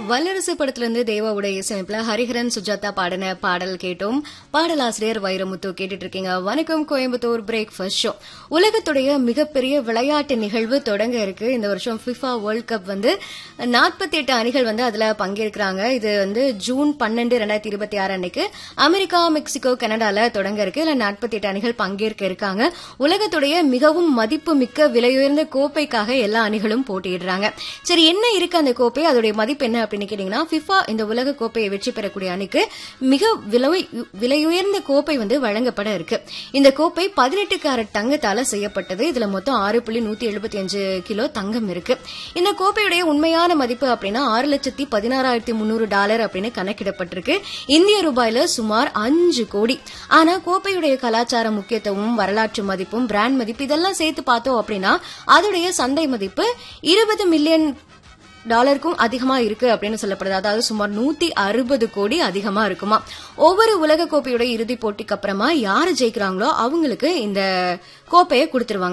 வல்லரசு படத்துல இருந்து தேவாவுடைய இசையமைப்புல ஹரிஹரன் சுஜாதா பாடின பாடல் கேட்டோம் பாடலாசிரியர் வைரமுத்து கேட்டுட்டு இருக்கீங்க வணக்கம் கோயம்புத்தூர் பிரேக்ஃபாஸ்ட் ஷோ உலகத்துடைய மிகப்பெரிய விளையாட்டு நிகழ்வு தொடங்க இருக்கு இந்த வருஷம் ஃபிஃபா வேர்ல்ட் கப் வந்து நாற்பத்தி எட்டு அணிகள் வந்து அதுல பங்கேற்கிறாங்க இது வந்து ஜூன் பன்னெண்டு ரெண்டாயிரத்தி இருபத்தி ஆறு அன்னைக்கு அமெரிக்கா மெக்சிகோ கனடால தொடங்க இருக்கு இதுல நாற்பத்தி எட்டு அணிகள் பங்கேற்க இருக்காங்க உலகத்துடைய மிகவும் மதிப்பு மிக்க விலையுயர்ந்த கோப்பைக்காக எல்லா அணிகளும் போட்டியிடுறாங்க சரி என்ன இருக்கு அந்த கோப்பை அதோடைய மதிப்பு என்ன அப்படின்னு கேட்டீங்கன்னா ஃபிஃபா இந்த உலக கோப்பையை வெற்றி பெறக்கூடிய அணிக்கு மிக விலை விலையுயர்ந்த கோப்பை வந்து வழங்கப்பட இருக்கு இந்த கோப்பை பதினெட்டு கேரட் தங்கத்தால செய்யப்பட்டது இதுல மொத்தம் ஆறு புள்ளி நூத்தி எழுபத்தி அஞ்சு கிலோ தங்கம் இருக்கு இந்த கோப்பையுடைய உண்மையான மதிப்பு அப்படின்னா ஆறு லட்சத்தி பதினாறாயிரத்தி முன்னூறு டாலர் அப்படின்னு கணக்கிடப்பட்டிருக்கு இந்திய ரூபாயில சுமார் அஞ்சு கோடி ஆனா கோப்பையுடைய கலாச்சார முக்கியத்துவமும் வரலாற்று மதிப்பும் பிராண்ட் மதிப்பு இதெல்லாம் சேர்த்து பார்த்தோம் அப்படின்னா அதோடைய சந்தை மதிப்பு இருபது மில்லியன் டாலருக்கும் அதிகமா இருக்கு அப்படின்னு சொல்லப்படுது அதாவது சுமார் நூத்தி அறுபது கோடி அதிகமா இருக்குமா ஒவ்வொரு உலக கோப்பையோட இறுதிப் போட்டிக்கு அப்புறமா யாரு ஜெயிக்கிறாங்களோ அவங்களுக்கு இந்த கோப்பையை கொடுத்துருவாங்க